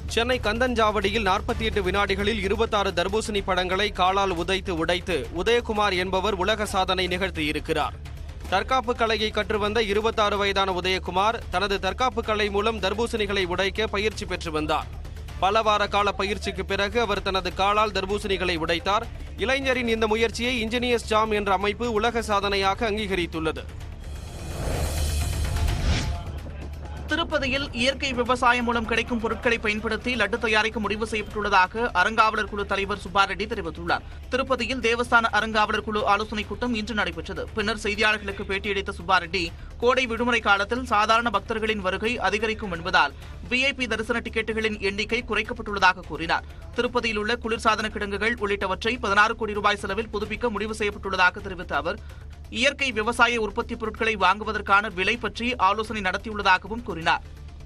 சென்னை கந்தஞ்சாவடியில் நாற்பத்தி எட்டு வினாடிகளில் இருபத்தாறு தர்பூசணி பழங்களை காலால் உதைத்து உடைத்து உதயகுமார் என்பவர் உலக சாதனை நிகழ்த்தியிருக்கிறார் தற்காப்பு கலையை கற்று வந்த இருபத்தாறு வயதான உதயகுமார் தனது தற்காப்பு கலை மூலம் தர்பூசணிகளை உடைக்க பயிற்சி பெற்று வந்தார் பல வார கால பயிற்சிக்கு பிறகு அவர் தனது காலால் தர்பூசணிகளை உடைத்தார் இளைஞரின் இந்த முயற்சியை இன்ஜினியர்ஸ் ஜாம் என்ற அமைப்பு உலக சாதனையாக அங்கீகரித்துள்ளது திருப்பதியில் இயற்கை விவசாயம் மூலம் கிடைக்கும் பொருட்களை பயன்படுத்தி லட்டு தயாரிக்க முடிவு செய்யப்பட்டுள்ளதாக அறங்காவலர் குழு தலைவர் சுப்பாரெட்டி தெரிவித்துள்ளார் திருப்பதியில் தேவஸ்தான அறங்காவலர் குழு ஆலோசனைக் கூட்டம் இன்று நடைபெற்றது பின்னர் செய்தியாளர்களுக்கு பேட்டியளித்த சுப்பாரெட்டி கோடை விடுமுறை காலத்தில் சாதாரண பக்தர்களின் வருகை அதிகரிக்கும் என்பதால் விஐபி தரிசன டிக்கெட்டுகளின் எண்ணிக்கை குறைக்கப்பட்டுள்ளதாக கூறினார் திருப்பதியில் உள்ள குளிர்சாதன கிடங்குகள் உள்ளிட்டவற்றை பதினாறு கோடி ரூபாய் செலவில் புதுப்பிக்க முடிவு செய்யப்பட்டுள்ளதாக தெரிவித்த அவர் இயற்கை விவசாய உற்பத்தி பொருட்களை வாங்குவதற்கான விலை பற்றி ஆலோசனை நடத்தியுள்ளதாகவும் கூறினார்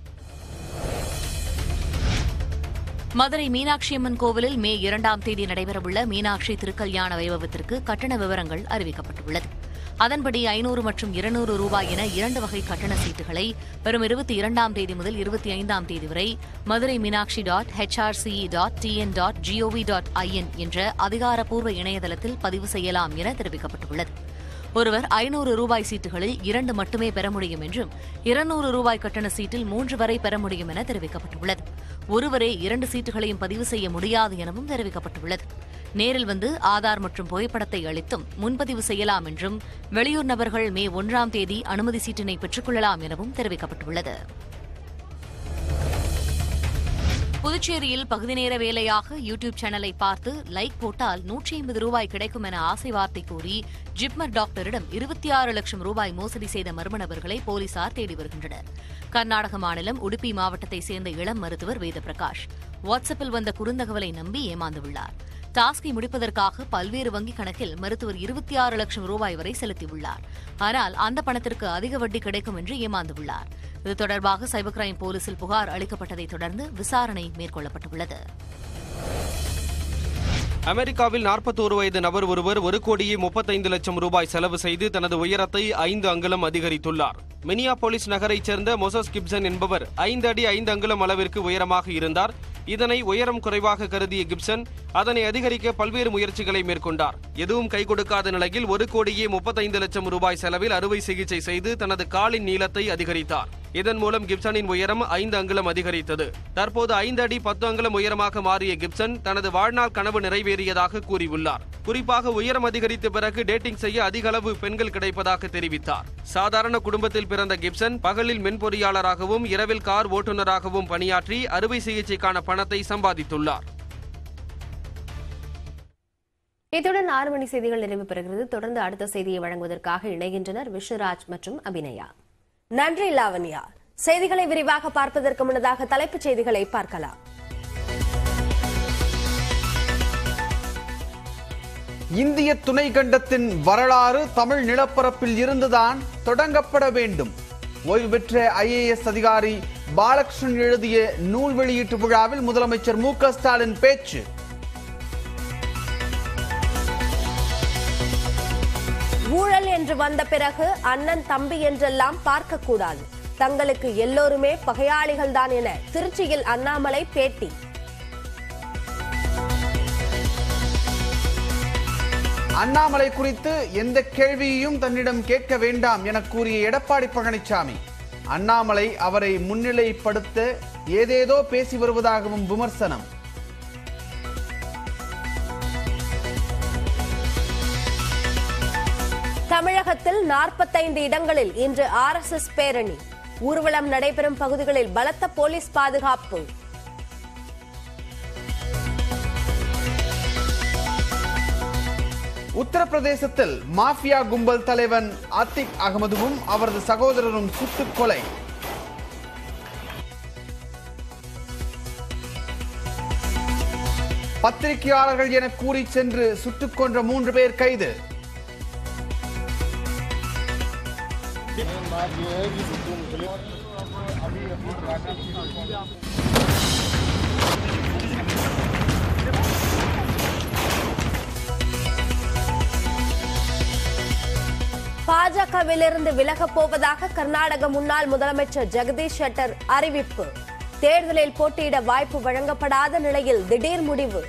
மதுரை மீனாட்சியம்மன் கோவிலில் மே இரண்டாம் தேதி நடைபெறவுள்ள மீனாட்சி திருக்கல்யாண வைபவத்திற்கு கட்டண விவரங்கள் அறிவிக்கப்பட்டுள்ளது அதன்படி ஐநூறு மற்றும் இருநூறு ரூபாய் என இரண்டு வகை கட்டண சீட்டுகளை வரும் இருபத்தி இரண்டாம் தேதி முதல் இருபத்தி ஐந்தாம் தேதி வரை Madurai Meenakshi dot HRCE dot TN dot GOV dot IN என்ற அதிகாரப்பூர்வ இணையதளத்தில் பதிவு செய்யலாம் என தெரிவிக்கப்பட்டுள்ளது ஒருவர் ஐநூறு ரூபாய் சீட்டுகளில் இரண்டு மட்டுமே பெற முடியும் என்றும் இருநூறு ரூபாய் கட்டண சீட்டில் மூன்று வரை பெற முடியும் என தெரிவிக்கப்பட்டுள்ளது ஒருவரே இரண்டு சீட்டுகளையும் பதிவு செய்ய முடியாது எனவும் தெரிவிக்கப்பட்டுள்ளது நேரில் வந்து ஆதார் மற்றும் புகைப்படத்தை அளித்தும் முன்பதிவு செய்யலாம் என்றும் வெளியூர் நபர்கள் மே ஒன்றாம் தேதி அனுமதி சீட்டினை பெற்றுக் கொள்ளலாம் எனவும் தெரிவிக்கப்பட்டுள்ளது புதுச்சேரியில் பகுதி நேர வேலையாக யூடியூப் சேனலை பார்த்து லைக் போட்டால் நூற்றி ஐம்பது ரூபாய் கிடைக்கும் என ஆசை வார்த்தை கூறி ஜிப்மர் டாக்டரிடம் இருபத்தி ஆறு லட்சம் ரூபாய் மோசடி செய்த மர்ம நபர்களை போலீசார் தேடி வருகின்றனர் கர்நாடக மாநிலம் உடுப்பி மாவட்டத்தைச் சேர்ந்த இளம் மருத்துவர் வேதபிரகாஷ் வாட்ஸ்அப்பில் வந்த குறுந்தகவலை நம்பி ஏமாந்துள்ளார் டாஸ்கை முடிப்பதற்காக பல்வேறு வங்கிக் கணக்கில் மருத்துவர் இருபத்தி ஆறு லட்சம் ரூபாய் வரை செலுத்தியுள்ளார் ஆனால் அந்த பணத்திற்கு அதிக வட்டி கிடைக்கும் என்று ஏமாந்துள்ளார் இது தொடர்பாக சைபர் கிரைம் போலீசில் புகார் அளிக்கப்பட்டதைத் தொடர்ந்து விசாரணை மேற்கொள்ளப்பட்டுள்ளது அமெரிக்காவில் 41 வயது நபர் ஒருவர் ஒரு கோடியே முப்பத்தைந்து லட்சம் ரூபாய் செலவு செய்து தனது உயரத்தை ஐந்து அங்குலம் அதிகரித்துள்ளார் மினியாபோலிஸ் நகரைச் சேர்ந்த மொசஸ் கிப்சன் என்பவர் ஐந்து அடி ஐந்து அங்குலம் அளவிற்கு உயரமாக இருந்தார் இதனை உயரம் குறைவாக கருதிய கிப்சன் அதனை அதிகரிக்க பல்வேறு முயற்சிகளை மேற்கொண்டார் எதுவும் கை கொடுக்காத நிலையில் ஒரு கோடியே முப்பத்தைந்து லட்சம் ரூபாய் செலவில் அறுவை சிகிச்சை செய்து தனது காலின் நீளத்தை அதிகரித்தார் இதன் மூலம் கிப்சனின் உயரம் ஐந்து அங்குலம் அதிகரித்தது தற்போது ஐந்து அடி பத்து அங்குலம் உயரமாக மாறிய கிப்சன் தனது வாழ்நாள் கனவு நிறைவேறியதாக கூறியுள்ளார் குறிப்பாக உயரம் அதிகரித்த பிறகு டேட்டிங் செய்ய அதிக அளவு பெண்கள் கிடைப்பதாக தெரிவித்தார் சாதாரண குடும்பத்தில் பிறந்த கிப்சன் பகலில் மென்பொறியாளராகவும் இரவில் கார் ஓட்டுநராகவும் பணியாற்றி அறுவை சிகிச்சைக்கான பணத்தை சம்பாதித்துள்ளார் இத்துடன் ஆறு மணி செய்திகள் நிறைவு பெறுகிறது தொடர்ந்து அடுத்த செய்தியை வழங்குவதற்காக இணைகின்றனர் விஷ்ணுராஜ் மற்றும் அபிநயா நன்றி லாவண்யா செய்திகளை விரிவாக பார்ப்பதற்கு முன்னதாக தலைப்புச் செய்திகளை பார்க்கலாம் இந்திய துணைக்கண்டத்தின் வரலாறு தமிழ் நிலப்பரப்பில் இருந்துதான் தொடங்கப்பட வேண்டும் ஓய்வு பெற்ற ஐஏஎஸ் அதிகாரி பாலகிருஷ்ணன் எழுதிய நூல் வெளியீட்டு விழாவில் முதலமைச்சர் மு க ஸ்டாலின் பேச்சு ஊழல் என்று வந்த பிறகு அண்ணன் தம்பி என்றெல்லாம் பார்க்க கூடாது தங்களுக்கு எல்லோருமே பகையாளிகள் தான் என திருச்சியில் அண்ணாமலை பேட்டி அண்ணாமலை குறித்து எந்த கேள்வியையும் தன்னிடம் கேட்க வேண்டாம் என கூறிய எடப்பாடி பழனிசாமி அண்ணாமலை அவரை முன்னிலைப்படுத்த ஏதேதோ பேசி வருவதாகவும் விமர்சனம் தமிழகத்தில் நாற்பத்தைந்து இடங்களில் இன்று ஆர்எஸ்எஸ் பேரணி ஊர்வலம் நடைபெறும் பகுதிகளில் பலத்த போலீஸ் பாதுகாப்பு உத்தரப்பிரதேசத்தில் மாஃபியா கும்பல் தலைவன் அத்திக் அகமதுவும் அவரது சகோதரரும் சுட்டுக் கொலை பத்திரிகையாளர்கள் என கூறி சென்று சுட்டுக் கொன்ற மூன்று பேர் கைது பாஜகவிலிருந்து விலகப் போவதாக கர்நாடக முன்னாள் முதலமைச்சர் ஜெகதீஷ் ஷெட்டர் அறிவிப்பு தேர்தலில் போட்டியிட வாய்ப்பு வழங்கப்படாத நிலையில் திடீர் முடிவு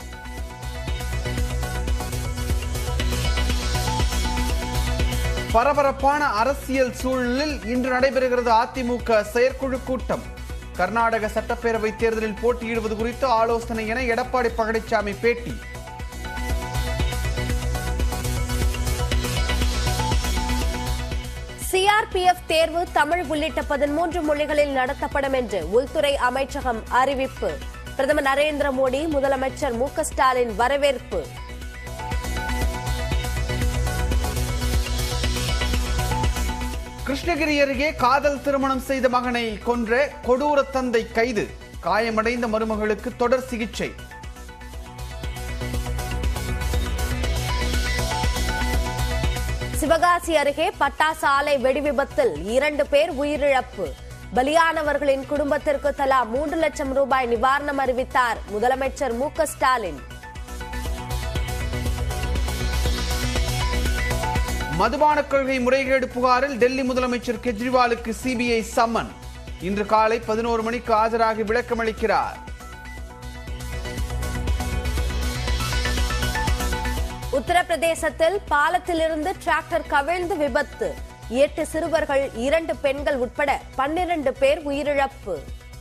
பரபரப்பான அரசியல் சூழலில் இன்று நடைபெறுகிறது அதிமுக செயற்குழு கூட்டம் கர்நாடக சட்டப்பேரவை தேர்தலில் போட்டியிடுவது குறித்து ஆலோசனை என எடப்பாடி பழனிசாமி பேட்டி சிஆர்பிஎஃப் தேர்வு தமிழ் உள்ளிட்ட பதிமூன்று மொழிகளில் நடத்தப்படும் என்று உள்துறை அமைச்சகம் அறிவிப்பு பிரதமர் நரேந்திர மோடி முதலமைச்சர் மு க ஸ்டாலின் வரவேற்பு கிருஷ்ணகிரி அருகே காதல் திருமணம் செய்த மகனை கொன்ற கொடூர தந்தை கைது காயமடைந்த மருமகளுக்கு தொடர் சிகிச்சை சிவகாசி அருகே பட்டாசு ஆலை வெடிவிபத்தில் இரண்டு பேர் உயிரிழப்பு பலியானவர்களின் குடும்பத்திற்கு தலா மூன்று லட்சம் ரூபாய் நிவாரணம் அறிவித்தார் முதலமைச்சர் மு க ஸ்டாலின் மதுபான கொள்கை முறைகேடு புகாரில் டெல்லி முதலமைச்சர் கெஜ்ரிவாலுக்கு சிபிஐ சம்மன் இன்று காலை பதினோரு மணிக்கு ஆஜராகி விளக்கமளிக்கிறார் உத்தரப்பிரதேசத்தில் பாலத்திலிருந்து டிராக்டர் கவிழ்ந்து விபத்து எட்டு சிறுவர்கள் இரண்டு பெண்கள் உட்பட பன்னிரண்டு பேர் உயிரிழப்பு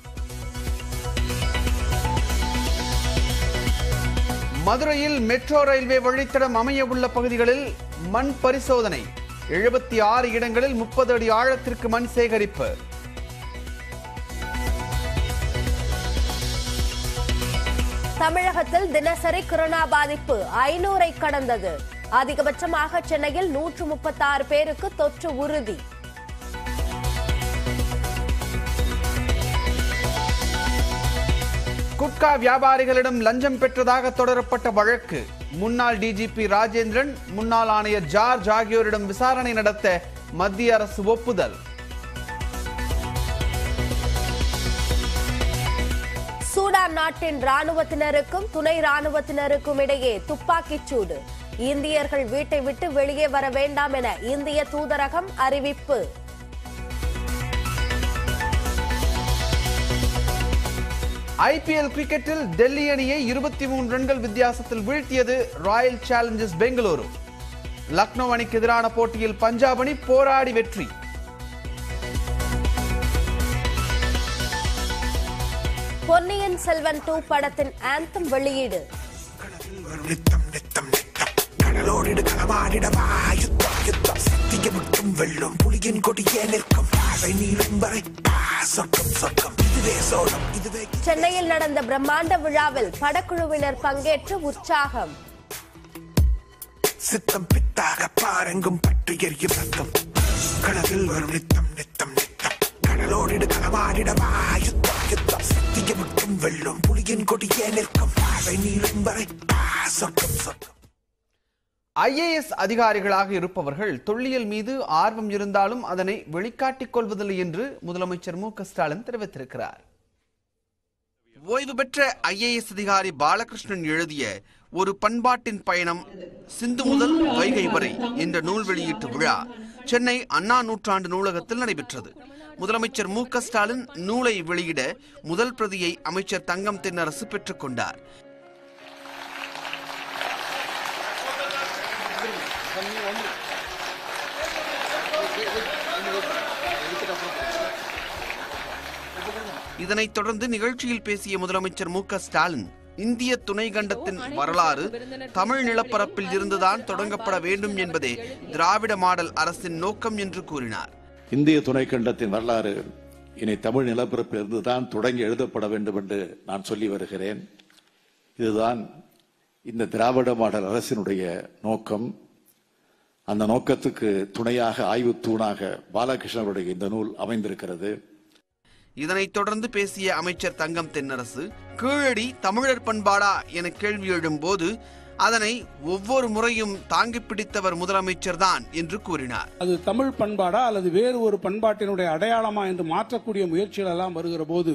மதுரையில் மெட்ரோ ரயில்வே வழித்தடம் அமைய உள்ள பகுதிகளில் மண் பரிசோதனை எழுபத்தி ஆறு இடங்களில் முப்பது அடி ஆழத்திற்கு மண் சேகரிப்பு தமிழகத்தில் தினசரி கொரோனா பாதிப்பு ஐநூறை கடந்தது அதிகபட்சமாக சென்னையில் நூற்று முப்பத்தாறு பேருக்கு தொற்று உறுதி குட்கா வியாபாரிகளிடம் லஞ்சம் பெற்றதாக தொடரப்பட்ட வழக்கு முன்னாள் டிஜிபி ராஜேந்திரன் முன்னாள் ஆணையர் ஜார்ஜ் ஆகியோரிடம் விசாரணை நடத்த மத்திய அரசு ஒப்புதல் சூடான் நாட்டின் ராணுவத்தினருக்கும் துணை ராணுவத்தினருக்கும் இடையே துப்பாக்கிச் சூடு இந்தியர்கள் வீட்டை விட்டு வெளியே வர வேண்டாம் என இந்திய தூதரகம் அறிவிப்பு ஐபிஎல் கிரிக்கெட்டில் டெல்லி அணியை இருபத்தி மூன்று ரன்கள் வித்தியாசத்தில் வீழ்த்தியது ராயல் சேலஞ்சர்ஸ் பெங்களூரு லக்னோ அணிக்கு எதிரான போட்டியில் பஞ்சாப் அணி போராடி வெற்றி பொன்னியின் செல்வன் டூ படத்தின் ஆந்தம் வெளியீடு நித்தம் நித்தம் நித்தம் கடலோடிடு களமாடிடவா யுத்தம் யுத்தம் சத்திய முட்டும் வெள்ளும் புலியின் கொடியே நிற்கும் பாவை நீளும் வரை ஆ, சொர்க்கம் சொர்க்கம் இதுவே சோழம் இதுவே சென்னையில் நடந்த பிரம்மாண்ட விழாவில் படக்குழுவினர் பங்கேற்று உற்சாகம் சித்தம் பித்தாக பாரெங்கும் பற்றி எரியும் ரத்தம் கடலில் வரும் நித்தம் நித்தம் நித்தம் கடலோடிடு களமாடிடவா யுத்தம் யுத்தம் சத்திய முட்டும் வெள்ளும் புலியின் கொடியே நிற்கும் பாவை நீளும் வரை ஆ, சொர்க்கம் சொர்க்கம் ஐஏஎஸ் அதிகாரிகளாக இருப்பவர்கள் தொல்லியல் மீது ஆர்வம் இருந்தாலும் அதனை வெளிக்காட்டிக் கொள்வதில்லை என்று முதலமைச்சர் மு க ஸ்டாலின் தெரிவித்திருக்கிறார் ஓய்வு பெற்ற ஐஏஎஸ் அதிகாரி பாலகிருஷ்ணன் எழுதிய ஒரு பண்பாட்டின் பயணம் சிந்து முதல் வைகை வரை என்ற நூல் வெளியீட்டு விழா சென்னை அண்ணா நூற்றாண்டு நூலகத்தில் நடைபெற்றது முதலமைச்சர் மு க ஸ்டாலின் நூலை வெளியிட முதல் பிரதியை அமைச்சர் தங்கம் தென்னரசு பெற்றுக் கொண்டார் இதனைத் தொடர்ந்து நிகழ்ச்சியில் பேசிய முதலமைச்சர் மு க ஸ்டாலின் இந்திய துணை கண்டத்தின் வரலாறு தமிழ் நிலப்பரப்பில் இருந்துதான் தொடங்கப்பட வேண்டும் என்பதே திராவிட மாடல் அரசின் நோக்கம் என்று கூறினார் இந்திய துணைக்கண்டத்தின் வரலாறு இனி தமிழ் நிலப்பரப்பிலிருந்து தான் தொடங்கி எழுதப்பட வேண்டும் என்று நான் சொல்லி வருகிறேன் இதுதான் இந்த திராவிட மாடல் அரசினுடைய நோக்கம் அந்த நோக்கத்துக்கு துணையாக ஆய்வு தூணாக பாலகிருஷ்ணனுடைய இந்த நூல் அமைந்திருக்கிறது இதனைத் தொடர்ந்து பேசிய அமைச்சர் தங்கம் தென்னரசு கீழடி தமிழர் பண்பாடா என கேள்வி எழும்போது அதனை ஒவ்வொரு முறையும் தாங்கி பிடித்தவர் முதலமைச்சர் தான் என்று கூறினார் அது தமிழ் பண்பாடா அல்லது வேறு ஒரு பண்பாட்டினுடைய அடையாளமா என்று மாற்றக்கூடிய முயற்சிகள் எல்லாம் வருகிற போது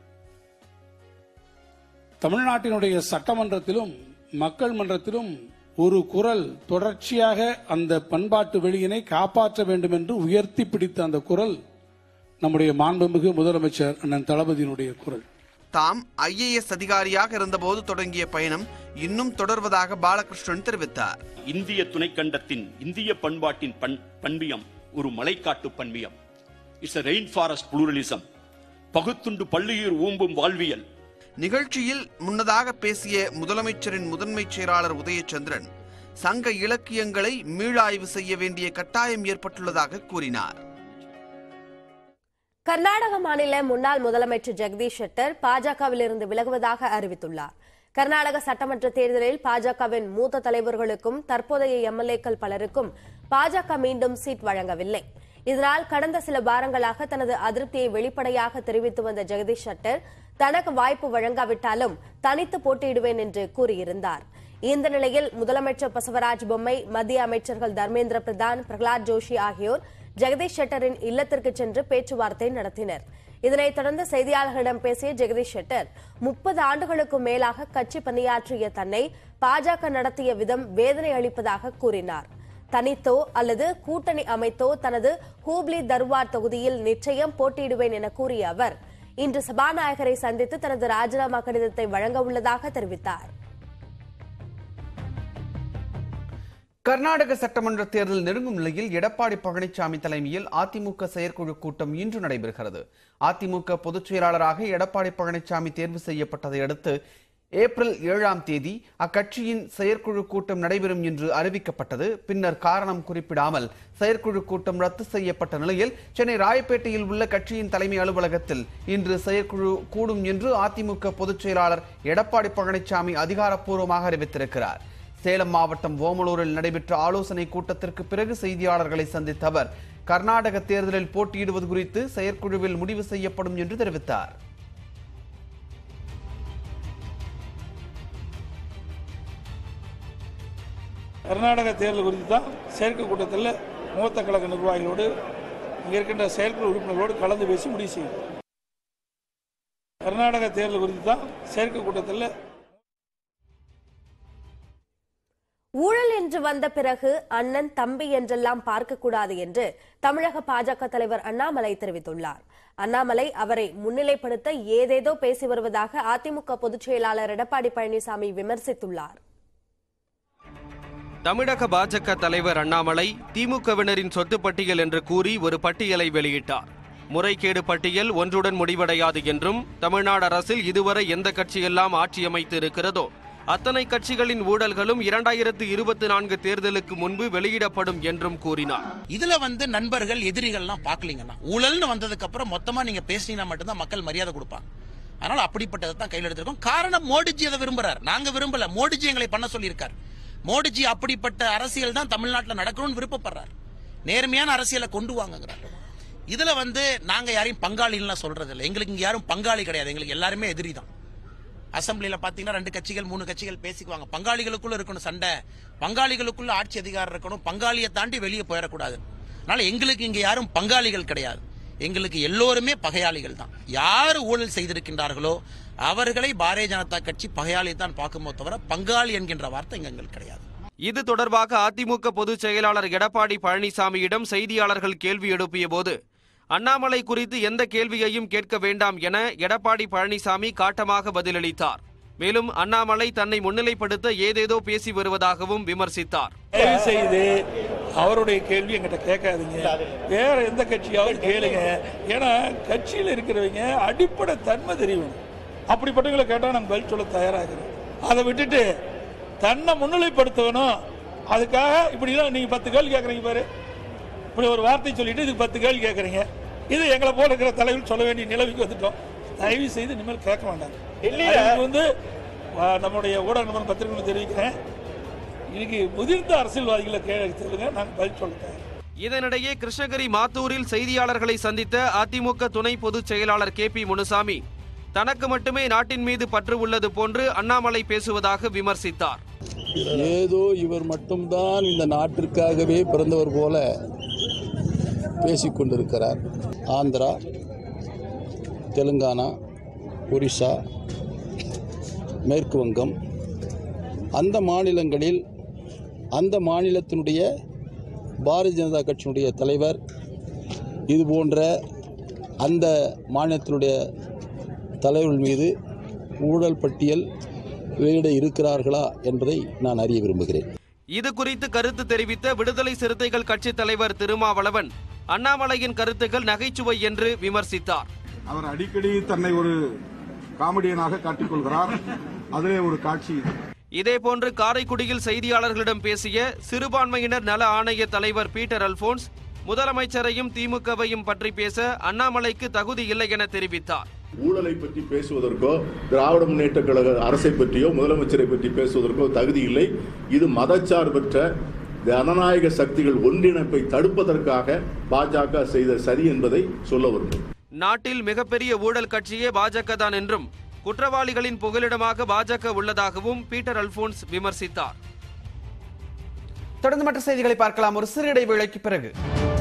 தமிழ்நாட்டினுடைய சட்டமன்றத்திலும் மக்கள் மன்றத்திலும் ஒரு குரல் தொடர்ச்சியாக அந்த பண்பாட்டு வெளியினை காப்பாற்ற வேண்டும் என்று உயர்த்தி பிடித்த அந்த குரல் நம்முடைய மாண்புமிகு முதலமைச்சர் அண்ணன் தளபதியினுடைய குரல் தாம் ஐஏஎஸ் அதிகாரியாக இருந்தபோது தொடங்கிய பயணம் இன்னும் தொடர்வதாக பாலகிருஷ்ணன் தெரிவித்தார் இந்திய துணைக்கண்டத்தின் இந்திய பண்பாட்டின் பண் பண்பியம் ஒரு மலைக்காட்டு பண்பியம் இட்ஸ் ரெயின் ஃபாரஸ்ட் புளூரலிசம் பகுத்துண்டு பள்ளியூர் ஊம்பும் வாழ்வியல் நிகழ்ச்சியில் முன்னதாக பேசிய முதலமைச்சரின் முதன்மைச் செயலாளர் உதயச்சந்திரன் சங்க இலக்கியங்களை மீளாய்வு செய்ய வேண்டிய கட்டாயம் ஏற்பட்டுள்ளதாக கூறினார் கர்நாடக மாநில முன்னாள் முதலமைச்சர் ஜெகதீஷ் ஷெட்டர் பாஜகவிலிருந்து விலகுவதாக அறிவித்துள்ளார் கர்நாடக சட்டமன்ற தேர்தலில் பாஜகவின் மூத்த தலைவர்களுக்கும் தற்போதைய எம்எல்ஏக்கள் பலருக்கும் பாஜக மீண்டும் சீட் வழங்கவில்லை இதனால் கடந்த சில வாரங்களாக தனது அதிருப்தியை வெளிப்படையாக தெரிவித்து வந்த ஜெகதீஷ் ஷெட்டர் தனக்கு வாய்ப்பு வழங்காவிட்டாலும் தனித்து போட்டியிடுவேன் என்று கூறியிருந்தார் இந்த நிலையில் முதலமைச்சர் பசவராஜ் பொம்மை மத்திய அமைச்சர்கள் தர்மேந்திர பிரதான் பிரகலாத் ஜோஷி ஆகியோர் ஜெகதீஷ் ஷெட்டரின் இல்லத்திற்கு சென்று பேச்சுவார்த்தை நடத்தினர் இதனைத் தொடர்ந்து செய்தியாளர்களிடம் பேசிய ஜெகதீஷ் ஷெட்டர் முப்பது ஆண்டுகளுக்கும் மேலாக கட்சி பணியாற்றிய தன்னை பாஜக நடத்திய விதம் வேதனை அளிப்பதாக கூறினார் தனித்தோ அல்லது கூட்டணி அமைத்தோ தனது ஹூப்ளி தர்வார் தொகுதியில் நிச்சயம் போட்டியிடுவேன் என கூறிய அவர் இன்று சபாநாயகரை சந்தித்து தனது ராஜினாமா கடிதத்தை வழங்க உள்ளதாக தெரிவித்தார் கர்நாடக சட்டமன்ற தேர்தல் நெருங்கும் நிலையில் எடப்பாடி பழனிசாமி தலைமையில் அதிமுக செயற்குழு கூட்டம் இன்று நடைபெறுகிறது அதிமுக பொதுச் செயலாளராக எடப்பாடி பழனிசாமி தேர்வு செய்யப்பட்டதை அடுத்து ஏப்ரல் ஏழாம் தேதி அக்கட்சியின் செயற்குழு கூட்டம் நடைபெறும் என்று அறிவிக்கப்பட்டது பின்னர் காரணம் குறிப்பிடாமல் செயற்குழு கூட்டம் ரத்து செய்யப்பட்ட நிலையில் சென்னை ராயப்பேட்டையில் உள்ள கட்சியின் தலைமை அலுவலகத்தில் இன்று செயற்குழு கூடும் என்று அதிமுக பொதுச் செயலாளர் எடப்பாடி பழனிசாமி அதிகாரப்பூர்வமாக அறிவித்திருக்கிறார் சேலம் மாவட்டம் ஓமலூரில் நடைபெற்ற ஆலோசனை கூட்டத்திற்கு பிறகு செய்தியாளர்களை சந்தித்த அவர் கர்நாடக தேர்தலில் போட்டியிடுவது குறித்து செயற்குழுவில் முடிவு செய்யப்படும் என்று தெரிவித்தார் கர்நாடக தேர்தல் குறித்து தான் செயற்கை கூட்டத்தில் மூத்த கழக நிர்வாகிகளோடு இங்கே இருக்கின்ற செயற்குழு உறுப்பினர்களோடு கலந்து பேசி முடிவு செய்யும் கர்நாடக தேர்தல் குறித்து தான் செயற்கை கூட்டத்தில் ஊழல் என்று வந்த பிறகு அண்ணன் தம்பி என்றெல்லாம் பார்க்கக்கூடாது என்று தமிழக பாஜக தலைவர் அண்ணாமலை தெரிவித்துள்ளார் அண்ணாமலை அவரை முன்னிலைப்படுத்த ஏதேதோ பேசி வருவதாக அதிமுக பொதுச் செயலாளர் எடப்பாடி பழனிசாமி விமர்சித்துள்ளார் தமிழக பாஜக தலைவர் அண்ணாமலை திமுகவினரின் சொத்து பட்டியல் என்று கூறி ஒரு பட்டியலை வெளியிட்டார் முறைகேடு பட்டியல் ஒன்றுடன் முடிவடையாது என்றும் தமிழ்நாடு அரசில் இதுவரை எந்த கட்சியெல்லாம் ஆட்சி அமைத்து இருக்கிறதோ அத்தனை கட்சிகளின் ஊழல்களும் இரண்டாயிரத்து இருபத்தி நான்கு தேர்தலுக்கு முன்பு வெளியிடப்படும் என்றும் கூறினார் இதுல வந்து நண்பர்கள் எதிரிகள்லாம் பார்க்கலீங்கன்னா ஊழல்னு வந்ததுக்கு அப்புறம் மொத்தமா நீங்க பேசினீங்கன்னா மட்டும்தான் மக்கள் மரியாதை கொடுப்பாங்க அதனால அப்படிப்பட்டதை தான் கையில் எடுத்திருக்கோம் காரணம் மோடிஜி அதை விரும்புறாரு நாங்க விரும்பல மோடிஜி எங்களை பண்ண சொல்லியிருக்காரு மோடிஜி அப்படிப்பட்ட அரசியல் தான் தமிழ்நாட்டில் நடக்கணும்னு விருப்பப்படுறாரு நேர்மையான அரசியலை கொண்டு வாங்குங்கிறார் இதுல வந்து நாங்க யாரையும் பங்காளிலாம் சொல்றது இல்லை எங்களுக்கு இங்க யாரும் பங்காளி கிடையாது எங்களுக்கு எல்லாருமே எதிரி தான் அசம்பிளில பாத்தீங்கன்னா ரெண்டு கட்சிகள் மூணு கட்சிகள் பேசிக்குவாங்க பங்காளிகளுக்குள்ள இருக்கணும் சண்டை பங்காளிகளுக்குள்ள ஆட்சி அதிகாரம் இருக்கணும் பங்காளியை தாண்டி வெளியே போயிடக்கூடாது அதனால எங்களுக்கு இங்க யாரும் பங்காளிகள் கிடையாது எங்களுக்கு எல்லோருமே பகையாளிகள் தான் யார் ஊழல் செய்திருக்கின்றார்களோ அவர்களை பாரதிய ஜனதா கட்சி பகையாளி தான் பார்க்குமோ தவிர பங்காளி என்கின்ற வார்த்தை இங்க எங்களுக்கு கிடையாது இது தொடர்பாக அதிமுக பொதுச் செயலாளர் எடப்பாடி பழனிசாமியிடம் செய்தியாளர்கள் கேள்வி எழுப்பிய போது அண்ணாமலை குறித்து எந்த கேள்வியையும் கேட்க வேண்டாம் என எடப்பாடி பழனிசாமி காட்டமாக பதிலளித்தார் மேலும் அண்ணாமலை தன்னை முன்னிலைப்படுத்த ஏதேதோ பேசி வருவதாகவும் விமர்சித்தார் தயவு செய்து அவருடைய கேள்வி எங்கிட்ட கேட்காதீங்க வேற எந்த கட்சியாவது கேளுங்க ஏன்னா கட்சியில் இருக்கிறவங்க அடிப்படை தன்மை தெரியணும் அப்படிப்பட்டவங்களை கேட்டால் நாங்கள் பதில் சொல்ல தயாராகிறோம் அதை விட்டுட்டு தன்னை முன்னிலைப்படுத்தணும் அதுக்காக இப்படிலாம் நீங்கள் பத்து கேள்வி கேட்குறீங்க பாரு இப்படி ஒரு வார்த்தை சொல்லிட்டு இதுக்கு பத்து கேள்வி கேட்குறீங்க இது எங்களை போல இருக்கிற தலைவர் சொல்ல வேண்டிய நிலவுக்கு வந்துட்டோம் தயவு செய்து இனிமேல் கேட்க வேண்டாம் அதுக்கு வந்து ஆ, நம்முடைய ஊடக நண்பர் பத்திரிகை தெரிவிக்கிறேன் இன்னைக்கு முதிர்ந்த அரசியல்வாதிகளை கே சொல்லுங்க நாங்கள் பதில் சொல்லுறேன் இதனிடையே கிருஷ்ணகிரி மாத்தூரில் செய்தியாளர்களை சந்தித்த அதிமுக துணை பொதுச் செயலாளர் கே பி முனுசாமி தனக்கு மட்டுமே நாட்டின் மீது பற்று உள்ளது போன்று அண்ணாமலை பேசுவதாக விமர்சித்தார் ஏதோ இவர் மட்டும்தான் இந்த நாட்டிற்காகவே பிறந்தவர் போல பேசிக்கொண்டிருக்கிறார் ஆந்திரா தெலுங்கானா ஒரிசா மேற்கு வங்கம் அந்த மாநிலங்களில் அந்த மாநிலத்தினுடைய பாரதிய ஜனதா கட்சியினுடைய தலைவர் இது போன்ற அந்த மாநிலத்தினுடைய தலைவர்கள் மீது ஊழல் பட்டியல் வெளியிட இருக்கிறார்களா என்பதை நான் அறிய விரும்புகிறேன் இது குறித்து கருத்து தெரிவித்த விடுதலை சிறுத்தைகள் கட்சி தலைவர் திருமாவளவன் அண்ணாமலையின் கருத்துக்கள் நகைச்சுவை என்று விமர்சித்தார் அவர் அடிக்கடி தன்னை ஒரு காமெடியனாக காட்டிக்கொள்கிறார் அதிலே ஒரு காட்சி இதேபோன்று காரைக்குடியில் செய்தியாளர்களிடம் பேசிய சிறுபான்மையினர் நல ஆணைய தலைவர் பீட்டர் அல்போன்ஸ் முதலமைச்சரையும் திமுகவையும் பற்றி பேச அண்ணாமலைக்கு தகுதி இல்லை என தெரிவித்தார் ஊழலை பற்றி பேசுவதற்கோ திராவிட முன்னேற்ற கழக அரசை பற்றியோ முதலமைச்சரை பற்றி பேசுவதற்கோ தகுதி இல்லை இது மதச்சார்பற்ற ஜனநாயக சக்திகள் ஒன்றிணைப்பை தடுப்பதற்காக பாஜக செய்த சரி என்பதை சொல்ல விரும்புகிறேன் நாட்டில் மிகப்பெரிய ஊழல் கட்சியே பாஜக தான் என்றும் குற்றவாளிகளின் புகலிடமாக பாஜக உள்ளதாகவும் பீட்டர் அல்போன்ஸ் விமர்சித்தார் தொடர்ந்து மற்ற செய்திகளை பார்க்கலாம் ஒரு சிறு இடைவேளைக்கு பிறகு